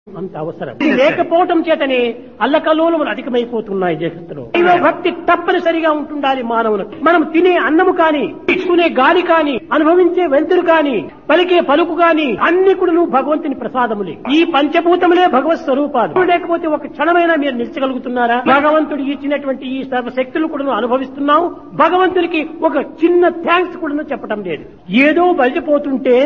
అంత అవసరం ఇది లేకపోవటం చేతనే అల్లకల్లోలములు అధికమైపోతున్నాయి జగత్తులో దైవ భక్తి తప్పనిసరిగా ఉంటుండాలి మానవులకు మనం తినే అన్నము కాని తీసుకునే గాలి కాని అనుభవించే వెలుతురు కాని పలికే పలుకు కాని అన్ని కూడా భగవంతుని ప్రసాదములే ఈ పంచభూతములే భగవత్ స్వరూపాలు లేకపోతే ఒక క్షణమైనా మీరు నిలిచగలుగుతున్నారా భగవంతుడు ఇచ్చినటువంటి ఈ సర్వశక్తులు కూడా అనుభవిస్తున్నాం భగవంతునికి ఒక చిన్న థ్యాంక్స్ కూడా చెప్పడం లేదు ఏదో బలిపోతుంటే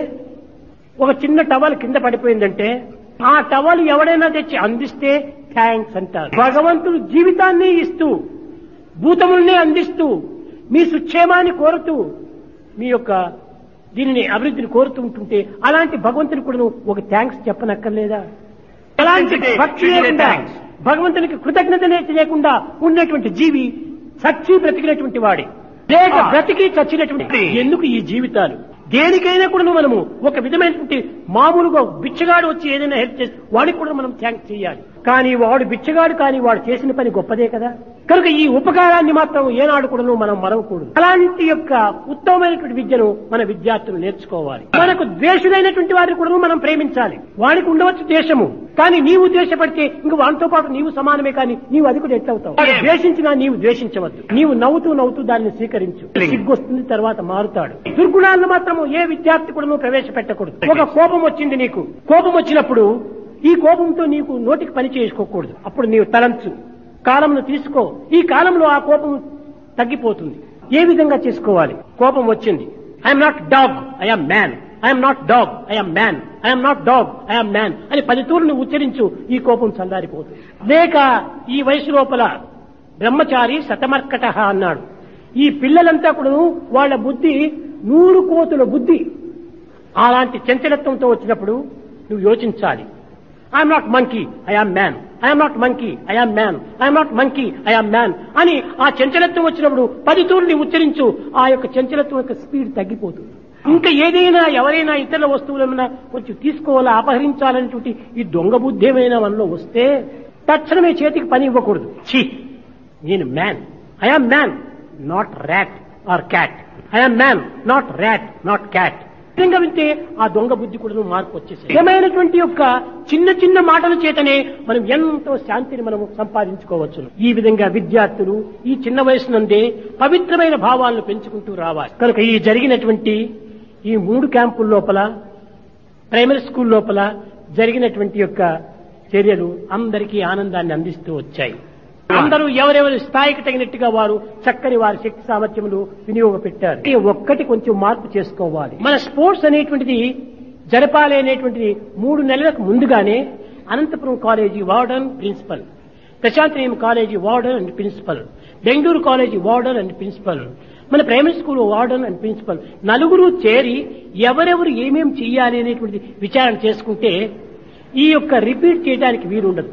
ఒక చిన్న టవల్ కింద పడిపోయిందంటే ఆ టవల్ ఎవడైనా తెచ్చి అందిస్తే థ్యాంక్స్ అంటారు భగవంతుడు జీవితాన్ని ఇస్తూ భూతముల్ని అందిస్తూ మీ సుక్షేమాన్ని కోరుతూ మీ యొక్క దీనిని అభివృద్ధిని కోరుతూ ఉంటుంటే అలాంటి భగవంతుని కూడా ఒక థ్యాంక్స్ చెప్పనక్కర్లేదా అలాంటి భక్తి లేకుండా భగవంతునికి కృతజ్ఞత లేకుండా ఉన్నటువంటి జీవి సచ్చి బ్రతికినటువంటి వాడి లేక బ్రతికి చచ్చినటువంటి ఎందుకు ఈ జీవితాలు దేనికైనా కూడా మనము ఒక విధమైనటువంటి మామూలుగా బిచ్చగాడు వచ్చి ఏదైనా హెల్ప్ చేస్తే వాడికి కూడా మనం థ్యాంక్స్ చేయాలి కానీ వాడు బిచ్చగాడు కానీ వాడు చేసిన పని గొప్పదే కదా కనుక ఈ ఉపకారాన్ని మాత్రం ఏనాడు కూడా మనం మరవకూడదు అలాంటి యొక్క ఉత్తమమైనటువంటి విద్యను మన విద్యార్థులు నేర్చుకోవాలి మనకు ద్వేషులైనటువంటి వారిని కూడా మనం ప్రేమించాలి వాడికి ఉండవచ్చు ద్వేషము కానీ నీవు ద్వేషపడితే ఇంక వాటితో పాటు నీవు సమానమే కానీ నీవు అది కూడా ఎట్లవుతావు వాడు ద్వేషించినా నీవు ద్వేషించవద్దు నీవు నవ్వుతూ నవ్వుతూ దాన్ని స్వీకరించు సిగ్గొస్తుంది తర్వాత మారుతాడు దుర్గుణాలను మాత్రము ఏ విద్యార్థి కూడా నువ్వు ప్రవేశపెట్టకూడదు ఒక కోపం వచ్చింది నీకు కోపం వచ్చినప్పుడు ఈ కోపంతో నీకు నోటికి పని చేసుకోకూడదు అప్పుడు నీవు తలంచు కాలంను తీసుకో ఈ కాలంలో ఆ కోపం తగ్గిపోతుంది ఏ విధంగా చేసుకోవాలి కోపం వచ్చింది I'm not dog I'm man I'm not dog I'm man I'm not dog I'm man అని పది తూర్లు ఉచ్చరించు ఈ కోపం చల్లారిపోతుంది లేక ఈ వయసు లోపల బ్రహ్మచారి శతమర్కట అన్నాడు ఈ పిల్లలంతా కూడా వాళ్ళ బుద్ధి నూరు కోతుల బుద్ధి అలాంటి చంచలత్వంతో వచ్చినప్పుడు నువ్వు యోచించాలి I'm not monkey I am man I'm not monkey I am man I'm not monkey I am man అని ఆ చంచలత్వం వచ్చినప్పుడు పది తూర్ని ఉచ్చరించు ఆ యొక్క చంచలత్వం యొక్క స్పీడ్ తగ్గిపోతుంది ఇంకా ఏదైనా ఎవరైనా ఇతరుల వస్తువులైనా కొంచెం తీసుకోవాలా అపహరించాలనేటువంటి ఈ దొంగ బుద్ధి ఏమైనా మనలో వస్తే తక్షణమే చేతికి పని ఇవ్వకూడదు ఛీ నేను man I am man not rat or cat I'm man not rat not cat విధంగా వింటే ఆ దొంగ బుద్ధి కూడా మార్పు వచ్చేసి ఏమైనటువంటి యొక్క చిన్న చిన్న మాటల చేతనే మనం ఎంతో శాంతిని మనం సంపాదించుకోవచ్చు ఈ విధంగా విద్యార్థులు ఈ చిన్న వయసు నందే పవిత్రమైన భావాలను పెంచుకుంటూ రావాలి కనుక ఈ జరిగినటువంటి ఈ మూడు క్యాంపుల లోపల ప్రైమరీ స్కూల్ లోపల జరిగినటువంటి యొక్క చర్యలు అందరికీ ఆనందాన్ని అందిస్తూ వచ్చాయి అందరూ ఎవరెవరి స్థాయికి తగినట్టుగా వారు చక్కని వారి శక్తి సామర్థ్యములు వినియోగపెట్టారు ఈ ఒక్కటి కొంచెం మార్పు చేసుకోవాలి మన స్పోర్ట్స్ అనేటువంటిది జరపాలి అనేటువంటిది మూడు నెలలకు ముందుగానే అనంతపురం కాలేజీ వార్డన్ ప్రిన్సిపల్ ప్రశాంతనీయం college warden and principal Bengaluru college warden and principal మన primary school warden and principal నలుగురు చేరి ఎవరెవరు ఏమేం చెయ్యాలి అనేటువంటి విచారణ చేసుకుంటే ఈ యొక్క రిపీట్ చేయడానికి వీలుండదు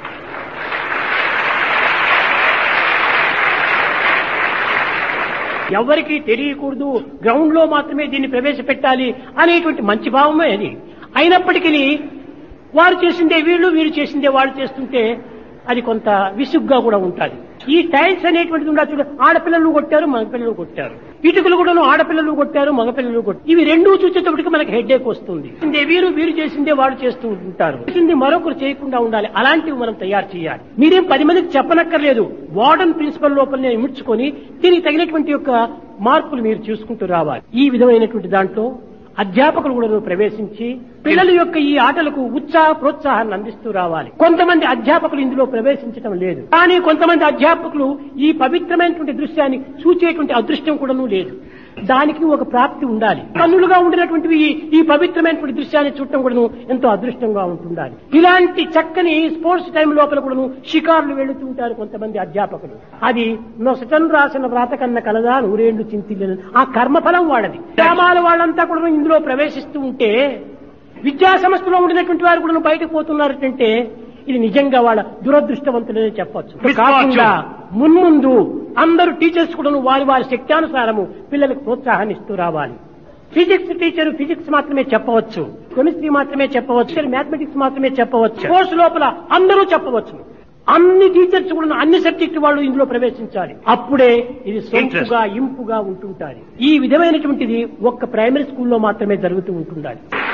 ఎవరికి తెలియకూడదు గ్రౌండ్ లో మాత్రమే దీన్ని ప్రవేశపెట్టాలి అనేటువంటి మంచి భావమే అది అయినప్పటికీ వారు చేసిందే వీళ్ళు వీరు చేసిందే వాళ్ళు చేస్తుంటే అది కొంత విసుగ్గా కూడా ఉంటుంది ఈ టైల్స్ అనేటువంటిది ఉండొచ్చు ఆడపిల్లలు కొట్టారు మగపిల్లలు కొట్టారు ఇటుకలు కూడా ఆడపిల్లలు కొట్టారు మగపిల్లలు కొట్టారు ఇవి రెండూ చూసేటప్పటికి మనకి హెడ్ ఏక్ వస్తుంది చేసిందే వీరు వీరు చేసిందే వాళ్ళు చేస్తూ ఉంటారు చేసింది మరొకరు చేయకుండా ఉండాలి అలాంటివి మనం తయారు చేయాలి మీరేం పది మందికి చెప్పనక్కర్లేదు వార్డన్ ప్రిన్సిపల్ లోపలనే ఇముడ్చుకొని దీనికి తగినటువంటి యొక్క మార్పులు మీరు చూసుకుంటూ రావాలి ఈ విధమైనటువంటి దాంట్లో అధ్యాపకులు కూడా ప్రవేశించి పిల్లల యొక్క ఈ ఆటలకు ఉత్సాహ ప్రోత్సాహాన్ని అందిస్తూ రావాలి కొంతమంది అధ్యాపకులు ఇందులో ప్రవేశించడం లేదు కానీ కొంతమంది అధ్యాపకులు ఈ పవిత్రమైనటువంటి దృశ్యాన్ని చూచేటువంటి అదృష్టం కూడాను లేదు దానికి ఒక ప్రాప్తి ఉండాలి కన్నులుగా ఉండినటువంటివి ఈ పవిత్రమైనటువంటి దృశ్యాన్ని చూడటం కూడాను ఎంతో అదృష్టంగా ఉంటుండాలి ఇలాంటి చక్కని స్పోర్ట్స్ టైం లోపల కూడాను షికారులు వెళుతుంటారు కొంతమంది అధ్యాపకులు అది నొసటన్ రాసిన వ్రాత కన్న కలదా నూరేళ్లు చింతిల్లని ఆ కర్మఫలం వాడది గ్రామాల వాళ్ళంతా కూడా ఇందులో ప్రవేశిస్తూ ఉంటే విద్యా సంస్థలో ఉండినటువంటి వారు కూడా బయటకు పోతున్నారంటే ఇది నిజంగా వాళ్ళ దురదృష్టవంతులనే చెప్పొచ్చు కాకుండా మున్ముందు అందరూ టీచర్స్ కూడా వారి వారి శక్త్యానుసారము పిల్లలకు ప్రోత్సాహాన్ని ఇస్తూ రావాలి ఫిజిక్స్ టీచర్ ఫిజిక్స్ మాత్రమే చెప్పవచ్చు కెమిస్ట్రీ మాత్రమే చెప్పవచ్చు మ్యాథమెటిక్స్ మాత్రమే చెప్పవచ్చు కోర్సు లోపల అందరూ చెప్పవచ్చు అన్ని టీచర్స్ కూడా అన్ని సబ్జెక్టు వాళ్ళు ఇందులో ప్రవేశించాలి అప్పుడే ఇది సొంపుగా ఇంపుగా ఉంటుంటారు ఈ విధమైనటువంటిది ఒక్క ప్రైమరీ స్కూల్లో మాత్రమే జరుగుతూ ఉంటుండాలి